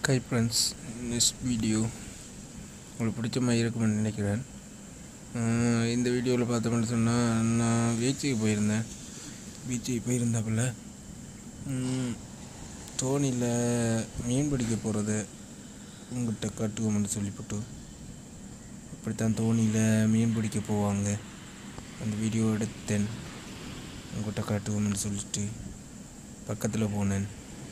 கை friends next video உங்களுக்கு பிடிச்ச மாதிரி இருக்கும்னு நினைக்கிறேன் அஹ் இந்த வீடியோவில் பார்த்தோம்னு சொன்னால் நான் பீச்சுக்கு போயிருந்தேன் பீச்சுக்கு போயிருந்தாப்புல ம், தோணியில் மீன் பிடிக்க போகிறத உங்கள்கிட்ட காட்டுவோம்னு சொல்லிவிட்டு இப்படித்தான் தோணியில் மீன் பிடிக்க போவாங்க அந்த வீடியோ எடுத்தேன் உங்கள்கிட்ட காட்டுவோம்னு சொல்லிட்டு பக்கத்தில் போனேன்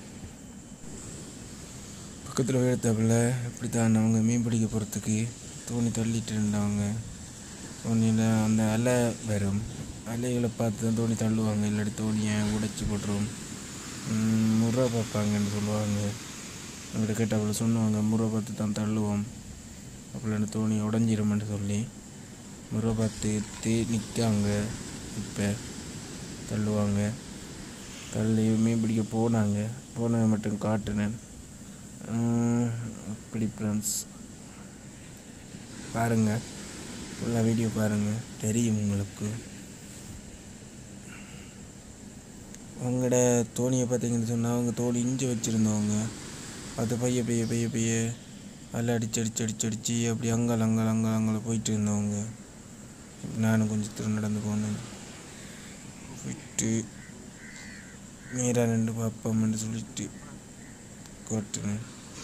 பக்கத்தில் எடுத்தாப்புல இப்படி தான் அவங்க மீன் பிடிக்க போகிறதுக்கு தோணி தள்ளிட்டு இருந்தாங்க தோணியில் அந்த அலை வரும் அலைகளை பார்த்து தான் தோணி தள்ளுவாங்க இல்லாட்டி தோணியை உடைச்சி போட்டுரும் ம், முறை பார்ப்பாங்கன்னு சொல்லுவாங்க அவங்கள்ட்ட கேட்டாப்புல சொன்னாங்க முறை பார்த்து தான் தள்ளுவோம் அப்படின்னு தோணி உடஞ்சிருமென்னு சொல்லி முறை பார்த்து தே நிற்காங்க இப்போ தள்ளுவாங்க தள்ளி மீன் பிடிக்க போனாங்க போனதை மட்டும் காட்டினேன் உம், அப்படி ஃப்ரெண்ட்ஸ் பாருங்கள் ஃபுல்லாக வீடியோ பாருங்கள் தெரியும் உங்களுக்கு அவங்களோட தோணியை பார்த்தீங்கன்னு சொன்னால் அவங்க தோணி இஞ்சி வச்சுருந்தவங்க அது பைய பைய பைய பைய அதில் அடிச்சு அடிச்சு அடிச்சு அடிச்சு அப்படி அங்கால அங்கால அங்கால அங்கால போயிட்டு இருந்தவங்க நானும் கொஞ்சம் தூரம் நடந்து போனேன் போயிட்டு நேராக நின்று பார்ப்போம்னு சொல்லிட்டு காட்டுனேன்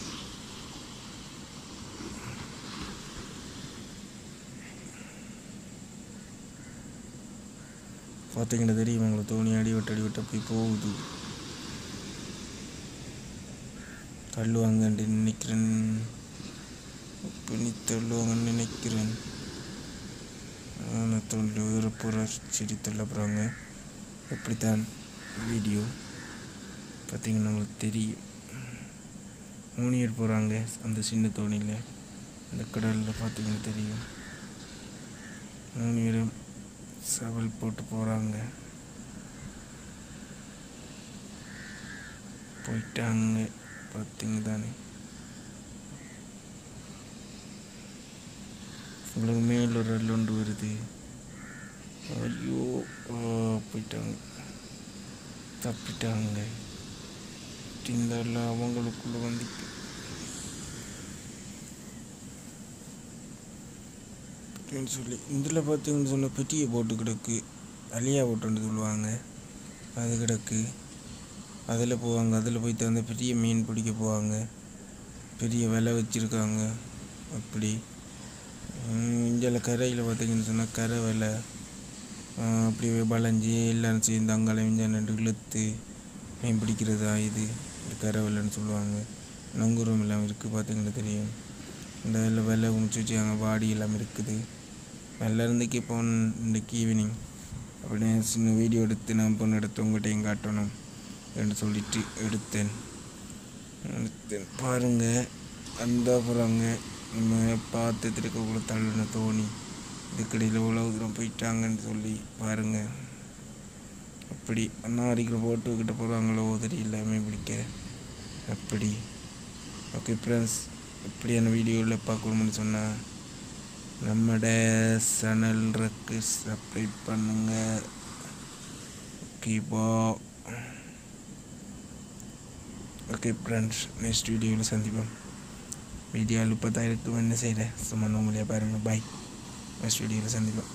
பார்த்தீங்கன்னா தெரியும் உங்களுக்கு தோணி அடி விட்டு அடி விட்டு அப்படி போகுது தள்ளுவாங்கன்னு நினைக்கிறேன் பண்ணி தள்ளுவாங்கன்னு நினைக்கிறேன் ஆனால் தோண்டி ஒரு புற செடி தள்ளப்படுறாங்க அப்படித்தான் வீடியோ பார்த்தீங்கன்னா உங்களுக்கு தெரியும் மூணு பேர் போகிறாங்க அந்த சின்ன தோணியில் அந்த கடலில் பார்த்தீங்கன்னா தெரியும் மூணு பேரும் சவல் போட்டு போகிறாங்க போயிட்டாங்க பார்த்தீங்க தானே உங்களுக்கு மேல் ஒரு ரெல் ஒன்று வருது ஐயோ ஆ, போயிட்டாங்க தப்பிட்டாங்க திண்டெல்லாம் அவங்களுக்குள்ள வந்துட்டு அப்படின்னு சொல்லி இதில் பார்த்தீங்கன்னு சொன்ன பெட்டியை போட்டு கிடக்கு அலியா போட்டுன்னு சொல்லுவாங்க அது கிடக்கு அதில் போவாங்க அதில் போயிட்டு அந்த பெரிய மீன் பிடிக்க போவாங்க பெரிய விலை வச்சுருக்காங்க அப்படி இந்தியாவில் கரையில் பார்த்தீங்கன்னு சொன்னால் கரை விலை ஆஹ் அப்படி வளைஞ்சி எல்லாரும் சேர்ந்து அங்கால இங்கே நின்று இழுத்து மீன் பிடிக்கிறதா இது இது கரை விலைன்னு சொல்லுவாங்க நங்கூரம் எல்லாம் இருக்குது பார்த்தீங்கன்னா தெரியும் இந்த இதில் வெள்ளை குமிச்சு வச்சுக்காங்க வாடி எல்லாம் இருக்குது வெள்ளை இருந்துக்கு இப்போ இன்றைக்கு ஈவினிங் அப்படியே சின்ன வீடியோ எடுத்து நான் பொண்ணு எடுத்து உங்கள்கிட்டையும் காட்டணும் என்று சொல்லிட்டு எடுத்தேன் எடுத்தேன் பாருங்கள் அந்த போகிறாங்க நம்ம பார்த்து திருக்கக்குள்ள தள்ளின தோணி இதுக்கடையில் உழவு தூரம் போயிட்டாங்கன்னு சொல்லி பாருங்கள் அப்படி அண்ணா அடிக்கிற போட்டு கிட்ட போகிறாங்களோ தெரியல மீன் பிடிக்க அப்படி ஓகே ஃப்ரெண்ட்ஸ் இப்படியான வீடியோவில் பார்க்கணும்னு சொன்னால் நம்மட சேனலுக்கு சப்ஸ்கிரைப் பண்ணுங்க ஓகே பா ஓகே ஃப்ரெண்ட்ஸ் நெக்ஸ்ட் வீடியோவில் சந்திப்போம் வீடியோ இப்போ தான் இருக்கும் என்ன செய்கிறேன் சும்மா நோம்பலியாக பாருங்கள் பாய் நெக்ஸ்ட் வீடியோவில் சந்திப்போம்